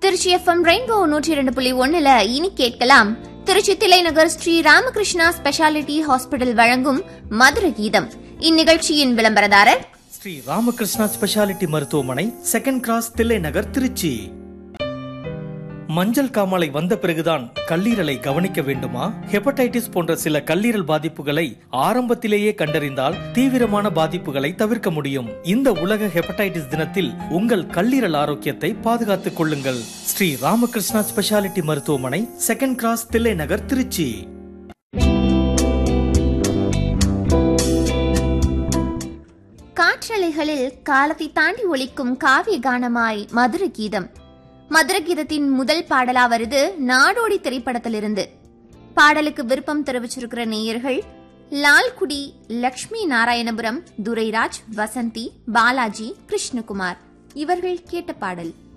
Trichy FM rainbow நூற்றி இரண்டு புள்ளி ஒண்ணுல இனி கேட்கலாம் திருச்சி திலைநகர் ஸ்ரீ ராமகிருஷ்ணா ஸ்பெஷாலிட்டி ஹாஸ்பிடல் வழங்கும் மதுர கீதம் இந்நிகழ்ச்சியின் விளம்பரதாரர் ஸ்ரீ ராமகிருஷ்ணா ஸ்பெஷாலிட்டி மருத்துவமனை செகண்ட் கிராஸ் தில்லை நகர் திருச்சி மஞ்சள் காமாலை வந்த பிறகுதான் கல்லீரலை கவனிக்க வேண்டுமா ஹெப்படைட்டிஸ் போன்ற சில கல்லீரல் பாதிப்புகளை ஆரம்பத்திலேயே கண்டறிந்தால் தீவிரமான பாதிப்புகளை தவிர்க்க முடியும் இந்த உலக ஹெப்படைட்டிஸ் தினத்தில் உங்கள் கல்லீரல் ஆரோக்கியத்தை பாதுகாத்துக் கொள்ளுங்கள் ஸ்ரீ ராமகிருஷ்ணா ஸ்பெஷாலிட்டி மருத்துவமனை செகண்ட் கிராஸ் தில்லை நகர் திருச்சி காற்றலைகளில் காலத்தை தாண்டி ஒலிக்கும் காவிய கானமாய் மதுர கீதம் மதுர கீதத்தின் முதல் பாடலா வருது நாடோடி திரைப்படத்திலிருந்து பாடலுக்கு விருப்பம் தெரிவிச்சிருக்கிற நேயர்கள் லால்குடி லக்ஷ்மி நாராயணபுரம் துரைராஜ் வசந்தி பாலாஜி கிருஷ்ணகுமார் இவர்கள் கேட்ட பாடல்